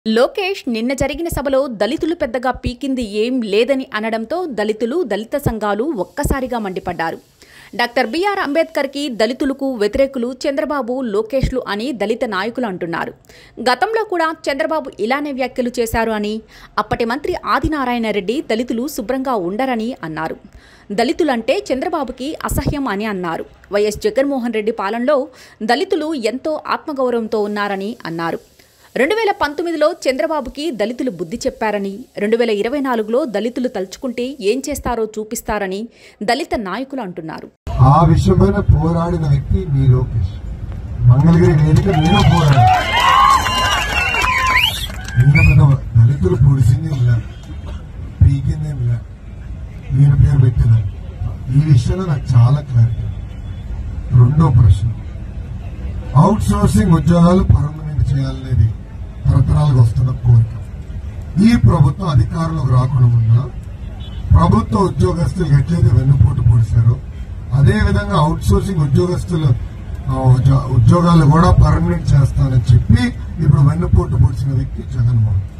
లోకేష్ నిన్న జరిగిన సభలో దళితులు పెద్దగా పీకింది ఏం లేదని అనడంతో దళితులు దళిత సంఘాలు ఒక్కసారిగా మండిపడ్డారు డాక్టర్ బిఆర్ అంబేద్కర్కి దళితులకు వ్యతిరేకులు చంద్రబాబు లోకేష్లు అని దళిత నాయకులు అంటున్నారు గతంలో కూడా చంద్రబాబు ఇలానే వ్యాఖ్యలు చేశారు అని అప్పటి మంత్రి ఆదినారాయణ రెడ్డి దళితులు శుభ్రంగా ఉండరని అన్నారు దళితులంటే చంద్రబాబుకి అసహ్యం అని అన్నారు వైఎస్ జగన్మోహన్ రెడ్డి పాలనలో దళితులు ఎంతో ఆత్మగౌరవంతో ఉన్నారని అన్నారు రెండు వేల పంతొమ్మిదిలో చంద్రబాబుకి దళితులు బుద్ధి చెప్పారని రెండు వేల ఇరవై నాలుగులో దళితులు తలుచుకుంటే ఏం చేస్తారో చూపిస్తారని దళిత నాయకులు అంటున్నారు ఆ విషయమైన పోరాడిన వ్యక్తి మీ లోకేష్ మంగళగిరి వేదిక నేను పోరాడు ఇంత పెద్ద దళితులు పొడిసింది ఇలా పీకింది ఇలా మీరు పేరు పెట్టిన ఈ విషయంలో నాకు చాలా క్లారిటీ రెండో ప్రశ్న అవుట్ సోర్సింగ్ ఉద్యోగాలు పర్మనెంట్ చేయాలనేది తరతరాలకు వస్తున్న కోరిక ఈ ప్రభుత్వం అధికారంలోకి రాకుండా ఉన్నా ప్రభుత్వ ఉద్యోగస్తులకు ఎట్లయితే వెన్నుపోటు పొడిచారో అదే విధంగా అవుట్ సోర్సింగ్ ఉద్యోగస్తులు ఆ, ఉద్యో- ఉద్యోగాలు కూడా పర్మనెంట్ చేస్తానని చెప్పి ఇప్పుడు వెన్నుపోటు పొడిచిన వ్యక్తి జగన్మోహన్